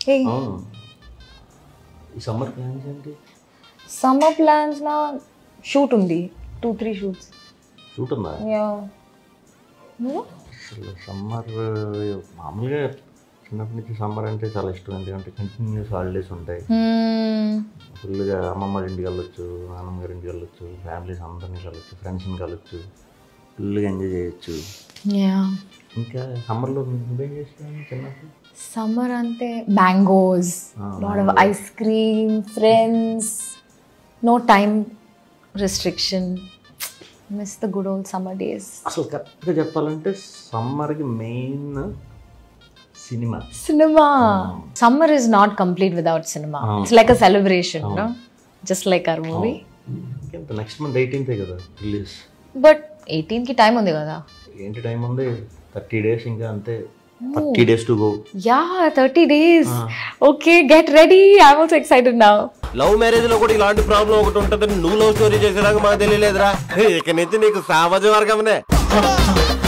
హే అవును ఈ summer plans ఏంటి సమ్మర్ ప్లాన్స్ నా షూట్ ఉంది టూ త్రీ షూట్స్ షూట్ ఉందా యా నువ్వు అసలు సమ్మర్ మామూలుగా చిన్నప్పటి నుంచి సమ్మర్ అంటే చాలా ఇష్టం ఎందుకంటే కంటిన్యూస్ హాలిడేస్ ఉంటాయి ఫుల్గా అమ్మమ్మ గారి ఇంటికి వెళ్ళొచ్చు నాన్నమ్మ గారి ఇంటికి వెళ్ళొచ్చు ఫ్యామిలీస్ అందరినీ కలవచ్చు ఫ్రెండ్స్ని కలవచ్చు ఫుల్గా ఎంజాయ్ చేయొచ్చు యా ఇంకా సమ్మర్లో నువ్వేం చేస్తాను చిన్నప్పుడు సమ్మర్ అంటే mangoes Ah, lot of ice cream friends no time restriction miss the good old summer days అసలు కరెక్ట్గా చెప్పాలంటే సమ్మర్కి main cinema cinema summer is not complete without cinema Ah. It's like a celebration just like our movie ఇంకెంత next month ఎయిటీన్తే కదా release but eighteen కి time ఉంది కదా ఏంటి టైం ఉంది థర్టీ డేస్ ఇంకా అంతే thirty days to go yeah thirty days okay get ready I'm also excited now love marriage లో కూడా ఇలాంటి ప్రాబ్లం ఒకటి ఉంటుందని నువ్వు లవ్ స్టోరీ చేసేదాకా మాకు తెలియలేదురా ఇక నుంచి నీకు సామాజిక వర్గమనే